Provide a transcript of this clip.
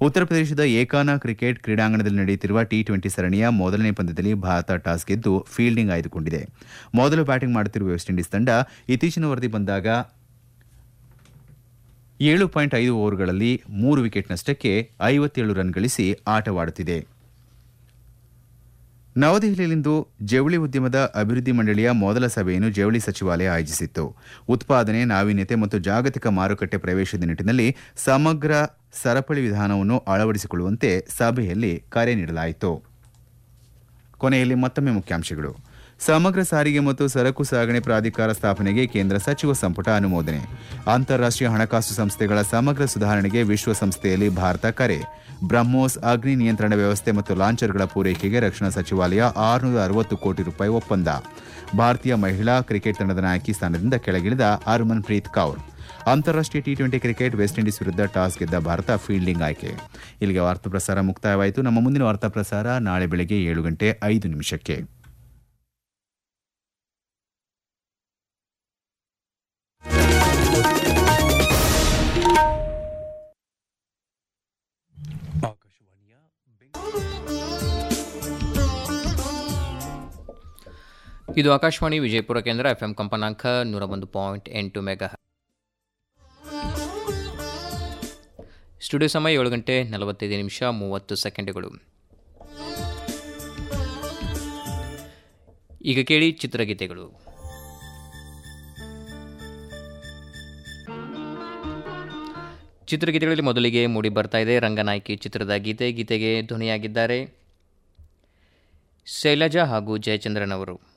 ಉತ್ತರ ಪ್ರದೇಶದ ಏಕಾನ ಕ್ರಿಕೆಟ್ ಕ್ರೀಡಾಂಗಣದಲ್ಲಿ ನಡೆಯುತ್ತಿರುವ ಟಿ ಟ್ವೆಂಟಿ ಸರಣಿಯ ಮೊದಲನೇ ಪಂದ್ಯದಲ್ಲಿ ಭಾರತ ಟಾಸ್ ಗೆದ್ದು ಫೀಲ್ಡಿಂಗ್ ಆಯ್ದುಕೊಂಡಿದೆ ಮೊದಲು ಬ್ಯಾಟಿಂಗ್ ಮಾಡುತ್ತಿರುವ ವೆಸ್ಟ್ ಇಂಡೀಸ್ ತಂಡ ಇತ್ತೀಚಿನ ವರದಿ ಬಂದಾಗ ಏಳು ಪಾಯಿಂಟ್ ಐದು ಓವರ್ಗಳಲ್ಲಿ ಮೂರು ವಿಕೆಟ್ ನಷ್ಟಕ್ಕೆ ಐವತ್ತೇಳು ರನ್ ಗಳಿಸಿ ಆಟವಾಡುತ್ತಿದೆ ನವದೆಹಲಿಯಲ್ಲಿಂದು ಜವಳಿ ಉದ್ಯಮದ ಅಭಿವೃದ್ಧಿ ಮಂಡಳಿಯ ಮೊದಲ ಸಭೆಯನ್ನು ಜವಳಿ ಸಚಿವಾಲಯ ಆಯೋಜಿಸಿತ್ತು ಉತ್ಪಾದನೆ ನಾವೀನ್ಯತೆ ಮತ್ತು ಜಾಗತಿಕ ಮಾರುಕಟ್ಟೆ ಪ್ರವೇಶದ ನಿಟ್ಟಿನಲ್ಲಿ ಸಮಗ್ರ ಸರಪಳಿ ವಿಧಾನವನ್ನು ಅಳವಡಿಸಿಕೊಳ್ಳುವಂತೆ ಸಭೆಯಲ್ಲಿ ಕರೆ ನೀಡಲಾಯಿತು ಕೊನೆಯಲ್ಲಿ ಮತ್ತೊಮ್ಮೆ ಮುಖ್ಯಾಂಶಗಳು ಸಮಗ್ರ ಸಾರಿಗೆ ಮತ್ತು ಸರಕು ಸಾಗಣೆ ಪ್ರಾಧಿಕಾರ ಸ್ಥಾಪನೆಗೆ ಕೇಂದ್ರ ಸಚಿವ ಸಂಪುಟ ಅನುಮೋದನೆ ಅಂತಾರಾಷ್ಟೀಯ ಹಣಕಾಸು ಸಂಸ್ಥೆಗಳ ಸಮಗ್ರ ಸುಧಾರಣೆಗೆ ವಿಶ್ವಸಂಸ್ಥೆಯಲ್ಲಿ ಭಾರತ ಕರೆ ಬ್ರಹ್ಮೋಸ್ ಅಗ್ನಿ ನಿಯಂತ್ರಣ ವ್ಯವಸ್ಥೆ ಮತ್ತು ಲಾಂಚರ್ಗಳ ಪೂರೈಕೆಗೆ ರಕ್ಷಣಾ ಸಚಿವಾಲಯ ಆರುನೂರ ಅರವತ್ತು ಕೋಟಿ ರೂಪಾಯಿ ಒಪ್ಪಂದ ಭಾರತೀಯ ಮಹಿಳಾ ಕ್ರಿಕೆಟ್ ತಂಡದ ನಾಯಕಿ ಸ್ಥಾನದಿಂದ ಕೆಳಗಿಳಿದ ಹರ್ಮನ್ ಪ್ರೀತ್ ಕೌರ್ ಅಂತಾರಾಷ್ಟೀಯ T twenty cricket West Indies ವಿರುದ್ಧ ಟಾಸ್ ಗೆದ್ದ ಭಾರತ ಫೀಲ್ಡಿಂಗ್ ಆಯ್ಕೆ ಇಲ್ಲಿಗೆ ವಾರ್ತಾ ಪ್ರಸಾರ ಮುಕ್ತಾಯವಾಯಿತು ನಮ್ಮ ಮುಂದಿನ ವಾರ್ತಾ ಪ್ರಸಾರ ನಾಳೆ ಬೆಳಗ್ಗೆ ಏಳು ಗಂಟೆ ಐದು ನಿಮಿಷಕ್ಕೆ ಇದು ಆಕಾಶವಾಣಿ ವಿಜಯಪುರ ಕೇಂದ್ರ ಎಫ್ ಎಂ ಕಂಪನಾಂಕ ನೂರ ಒಂದು ಪಾಯಿಂಟ್ ಎಂಟು ಮೆಗಾ ಸ್ಟುಡಿಯೋ ಸಮಯ ಏಳು ಗಂಟೆ ನಲವತ್ತೈದು ನಿಮಿಷ ಮೂವತ್ತು ಸೆಕೆಂಡುಗಳು ಈಗ ಕೇಳಿ ಚಿತ್ರಗೀತೆಗಳು ಚಿತ್ರಗೀತೆಗಳಲ್ಲಿ ಮೊದಲಿಗೆ ಮೂಡಿ ಬರ್ತಾ ಇದೆ ರಂಗನಾಯಕಿ ಚಿತ್ರದ ಗೀತೆ ಗೀತೆಗೆ ಧ್ವನಿಯಾಗಿದ್ದಾರೆ ಶೈಲಜಾ ಹಾಗೂ ಜಯಚಂದ್ರನ್ ಅವರು